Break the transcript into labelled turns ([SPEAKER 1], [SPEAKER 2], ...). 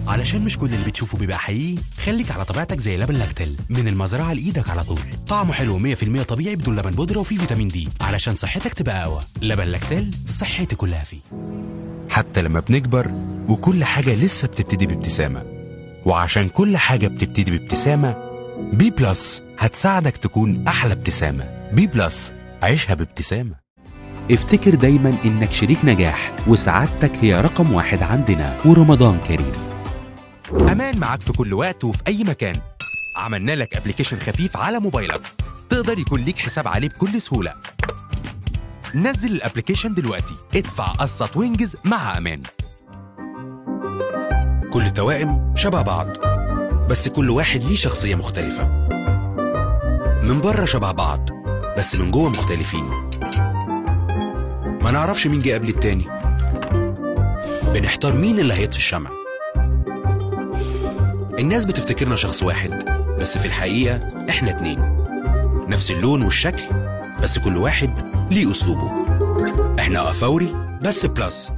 [SPEAKER 1] علشان مش كل اللي بتشوفه بيبقى حقيقي خليك على طبيعتك زي لبن لاكتل من المزرعة لإيدك على طول طعمه حلو 100% طبيعي بدون لبن بودرة وفيه فيتامين دي علشان صحتك تبقى أقوى لبن لاكتل صحتي كلها فيه
[SPEAKER 2] حتى لما بنكبر وكل حاجة لسه بتبتدي بابتسامة وعشان كل حاجة بتبتدي بابتسامة بي بلس هتساعدك تكون أحلى ابتسامة بي بلس عيشها بابتسامة
[SPEAKER 3] افتكر دايما انك شريك نجاح وسعادتك هي رقم واحد عندنا ورمضان كريم
[SPEAKER 2] أمان معاك في كل وقت وفي أي مكان عملنا لك ابلكيشن خفيف على موبايلك تقدر يكون ليك حساب عليه بكل سهولة نزل الابلكيشن دلوقتي ادفع قسط وانجز مع أمان
[SPEAKER 1] كل التوائم شبه بعض بس كل واحد ليه شخصية مختلفة من بره شبه بعض بس من جوه مختلفين ما نعرفش مين جه قبل التاني بنحتار مين اللي هيطفي الشمع الناس بتفتكرنا شخص واحد بس في الحقيقة احنا اتنين نفس اللون والشكل بس كل واحد ليه أسلوبه احنا فوري بس بلس